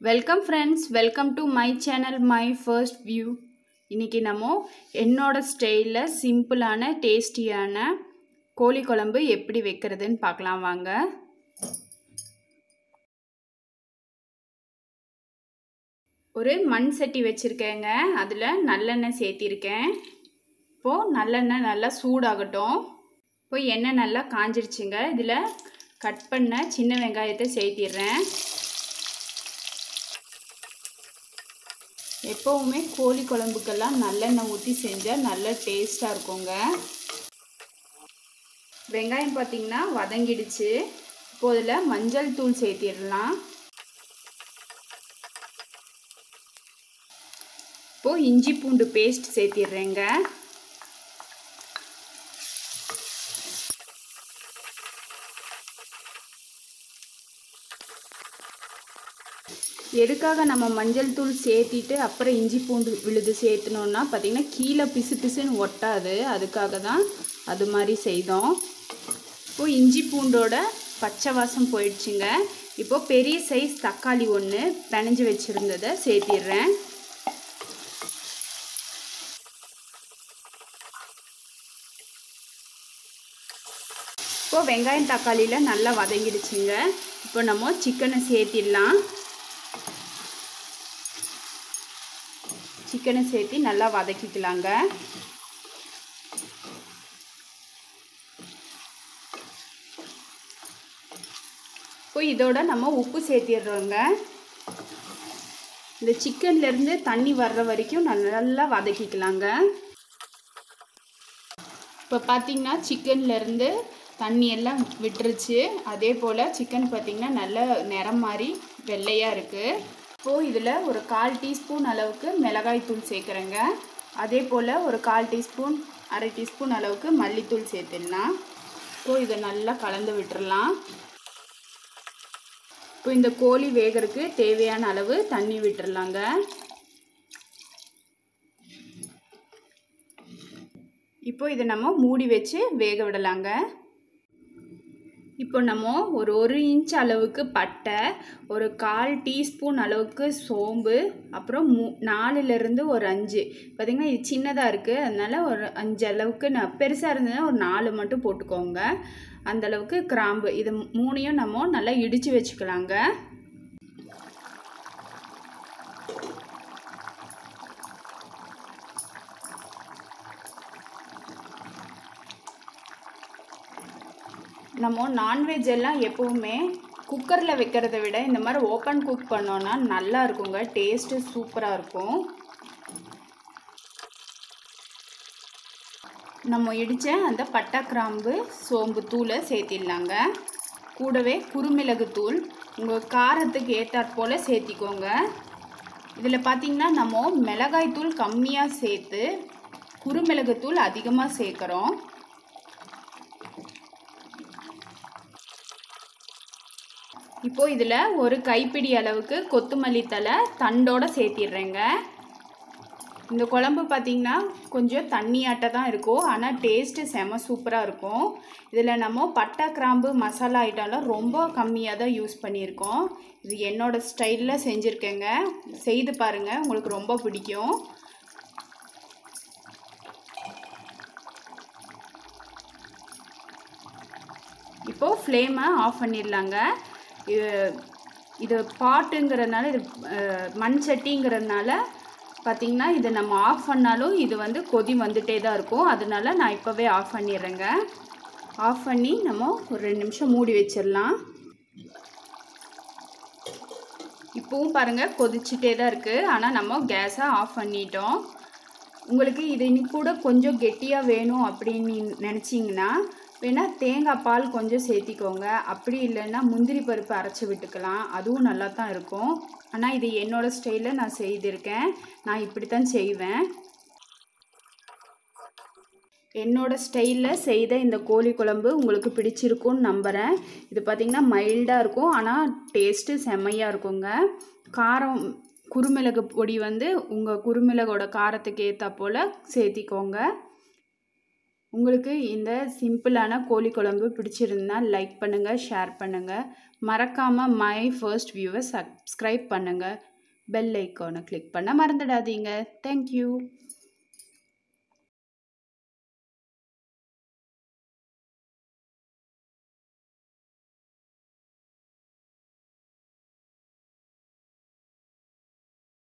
welcome friends welcome to my channel my first view இன்றைக்கி நம்ம என்னோட ஸ்டைலில் சிம்பிளான டேஸ்டியான கோழி குழம்பு எப்படி வைக்கிறதுன்னு பார்க்கலாம் வாங்க ஒரு மண் சட்டி வச்சுருக்கேங்க அதில் நல்லெண்ணெய் சேர்த்திருக்கேன் இப்போது நல்லெண்ணெய் நல்லா சூடாகட்டும் இப்போ எண்ணெய் நல்லா காஞ்சிருச்சுங்க இதில் கட் பண்ண சின்ன வெங்காயத்தை சேர்த்திடுறேன் எப்போவுமே கோழி குழம்புக்கெல்லாம் நல்லெண்ணெய் ஊற்றி செஞ்சால் நல்ல டேஸ்ட்டாக இருக்குங்க வெங்காயம் பார்த்திங்கன்னா வதங்கிடுச்சு இப்போ இதில் மஞ்சள் தூள் சேர்த்திடலாம் இப்போது இஞ்சி பூண்டு பேஸ்ட் சேர்த்திடுறேங்க எதுக்காக நம்ம மஞ்சள் தூள் சேர்த்திட்டு அப்புறம் இஞ்சி பூண்டு விழுது சேர்த்துனோன்னா பார்த்திங்கன்னா கீழே பிசு பிசுன்னு ஒட்டாது அதுக்காக தான் அது மாதிரி செய்தோம் இப்போது இஞ்சி பூண்டோட பச்சை வாசம் போயிடுச்சுங்க இப்போது பெரிய சைஸ் தக்காளி ஒன்று பிணைஞ்சு வச்சுருந்ததை சேர்த்திடுறேன் இப்போது வெங்காயம் தக்காளியில் நல்லா வதங்கிடுச்சுங்க இப்போ நம்ம சிக்கனை சேர்த்திடலாம் சிக்கனை சேர்த்து நல்லா வதக்கிக்கலாங்க இப்போ இதோட நம்ம உப்பு சேர்த்திடுறோங்க இந்த சிக்கன்லேருந்து தண்ணி வர்ற வரைக்கும் நல்லா வதக்கிக்கலாங்க இப்போ பார்த்திங்கன்னா சிக்கன்லேருந்து தண்ணி எல்லாம் விட்டுருச்சு அதே போல் சிக்கன் பார்த்திங்கன்னா நல்ல நிறம் மாதிரி வெள்ளையாக இருக்குது இப்போது இதில் ஒரு கால் டீஸ்பூன் அளவுக்கு மிளகாய் தூள் சேர்க்குறேங்க அதே போல் ஒரு கால் டீஸ்பூன் அரை டீஸ்பூன் அளவுக்கு மல்லித்தூள் சேர்த்துடலாம் இப்போது இதை நல்லா கலந்து விட்டுறலாம் இப்போ இந்த கோழி வேகிறதுக்கு தேவையான அளவு தண்ணி விட்டுறலாங்க இப்போ இதை நம்ம மூடி வச்சு வேக விடலாங்க இப்போ நம்ம ஒரு ஒரு இன்ச் அளவுக்கு பட்டை ஒரு கால் டீஸ்பூன் அளவுக்கு சோம்பு அப்புறம் மூ நாலுலேருந்து ஒரு அஞ்சு பார்த்திங்கன்னா இது சின்னதாக இருக்குது அதனால் ஒரு அஞ்சு அளவுக்கு நான் பெருசாக இருந்ததுன்னா ஒரு நாலு மட்டும் போட்டுக்கோங்க அந்த அளவுக்கு கிராம்பு இது மூணையும் நம்ம நல்லா இடித்து வச்சுக்கலாங்க நம்ம நான்வெஜ் எல்லாம் எப்போவுமே குக்கரில் வைக்கிறத விட இந்த மாதிரி ஓப்பன் குக் பண்ணோன்னா நல்லா இருக்குங்க டேஸ்ட்டு சூப்பராக இருக்கும் நம்ம இடித்த அந்த பட்டை கிராம்பு சோம்பு தூளை சேர்த்திடலாங்க கூடவே குறுமிளகு தூள் உங்கள் காரத்துக்கு ஏற்றாற் போல் சேர்த்திக்கோங்க இதில் பார்த்திங்கன்னா நம்ம மிளகாய் தூள் கம்மியாக சேர்த்து குறுமிளகு தூள் அதிகமாக சேர்க்குறோம் இப்போது இதில் ஒரு கைப்பிடி அளவுக்கு கொத்தமல்லி தலை தண்டோடு சேர்த்திடுறேங்க இந்த குழம்பு பார்த்திங்கன்னா கொஞ்சம் தண்ணியாட்ட தான் இருக்கும் ஆனால் டேஸ்ட்டு செம சூப்பராக இருக்கும் இதில் நம்ம பட்டை கிராம்பு மசாலா ஐட்டம்லாம் ரொம்ப கம்மியாக தான் யூஸ் பண்ணியிருக்கோம் இது என்னோடய ஸ்டைலில் செஞ்சுருக்கேங்க செய்து பாருங்கள் உங்களுக்கு ரொம்ப பிடிக்கும் இப்போது ஃப்ளேமை ஆஃப் பண்ணிடலாங்க இது இது பாட்டுங்கிறதுனால இது மண் சட்டிங்கிறதுனால பார்த்திங்கன்னா இதை நம்ம ஆஃப் பண்ணாலும் இது வந்து கொதி வந்துகிட்டே தான் இருக்கும் அதனால நான் இப்போவே ஆஃப் பண்ணிடுறேங்க ஆஃப் பண்ணி நம்ம ஒரு ரெண்டு நிமிஷம் மூடி வச்சிடலாம் இப்போவும் பாருங்கள் கொதிச்சுட்டே தான் இருக்குது ஆனால் நம்ம கேஸை ஆஃப் பண்ணிட்டோம் உங்களுக்கு இது இன்னி கூட கொஞ்சம் கெட்டியாக வேணும் அப்படின்னு நினச்சிங்கன்னா வேணால் தேங்காய் பால் கொஞ்சம் சேர்த்திக்கோங்க அப்படி இல்லைன்னா முந்திரி பருப்பு அரைச்சி விட்டுக்கலாம் அதுவும் நல்லா தான் இருக்கும் ஆனால் இது என்னோடய ஸ்டைலில் நான் செய்திருக்கேன் நான் இப்படி தான் செய்வேன் என்னோடய ஸ்டைலில் செய்த இந்த கோழி குழம்பு உங்களுக்கு பிடிச்சிருக்கும்னு நம்புகிறேன் இது பார்த்திங்கன்னா மைல்டாக இருக்கும் ஆனால் டேஸ்ட்டு செம்மையாக இருக்குங்க காரம் குருமிளகு பொடி வந்து உங்கள் குருமிளகோட காரத்துக்கு ஏற்றா போல் சேர்த்திக்கோங்க உங்களுக்கு இந்த சிம்பிளான கோழி குழம்பு பிடிச்சிருந்தா லைக் பண்ணுங்கள் ஷேர் பண்ணுங்கள் மறக்காமல் மை ஃபர்ஸ்ட் வியூவை சப்ஸ்கிரைப் பண்ணுங்கள் பெல் ஐக்கானை கிளிக் பண்ண மறந்துடாதீங்க தேங்க்யூ